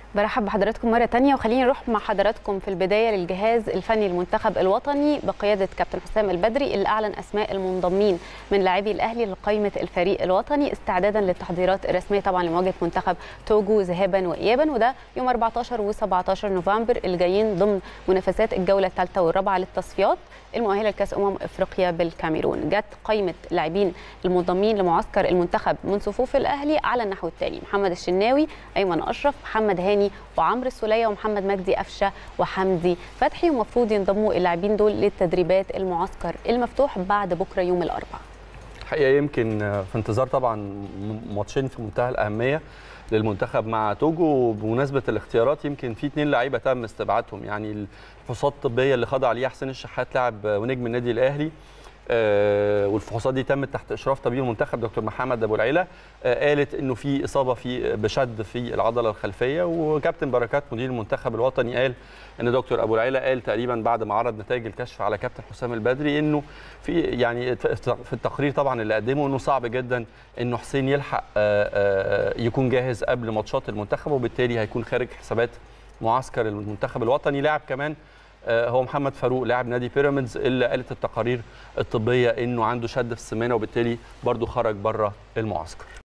برحب بحضراتكم مرة تانية وخليني نروح مع حضراتكم في البداية للجهاز الفني المنتخب الوطني بقيادة كابتن حسام البدري اللي أعلن أسماء المنضمين من لاعبي الأهلي لقائمة الفريق الوطني استعدادا للتحضيرات الرسمية طبعا لمواجهة منتخب توجو ذهابا وإيابا وده يوم 14 و17 نوفمبر الجايين ضمن منافسات الجولة الثالثة والرابعة للتصفيات المؤهلة لكأس أمم أفريقيا بالكاميرون جت قائمة لاعبين المنضمين لمعسكر المنتخب من صفوف الأهلي على النحو التالي محمد الشناوي أيمن أشرف محمد هاني وعمرو السوليه ومحمد مجدي قفشه وحمدي فتحي ومفروض ينضموا اللاعبين دول للتدريبات المعسكر المفتوح بعد بكره يوم الاربعاء الحقيقه يمكن في انتظار طبعا ماتشين في منتهى الاهميه للمنتخب مع توجو بمناسبه الاختيارات يمكن في اثنين لعيبه تم استبعادهم يعني الفحوصات الطبيه اللي خضع ليها حسين الشحات لاعب ونجم النادي الاهلي آه والفحوصات دي تمت تحت اشراف طبيب المنتخب دكتور محمد ابو العيله آه قالت انه في اصابه في بشد في العضله الخلفيه وكابتن بركات مدير المنتخب الوطني قال ان دكتور ابو العيله قال تقريبا بعد ما عرض نتائج الكشف على كابتن حسام البدري انه في يعني في التقرير طبعا اللي قدمه انه صعب جدا انه حسين يلحق آه يكون جاهز قبل ماتشات المنتخب وبالتالي هيكون خارج حسابات معسكر المنتخب الوطني لاعب كمان هو محمد فاروق لاعب نادي بيراميدز اللي قالت التقارير الطبيه انه عنده شد في السمانه وبالتالي برضه خرج بره المعسكر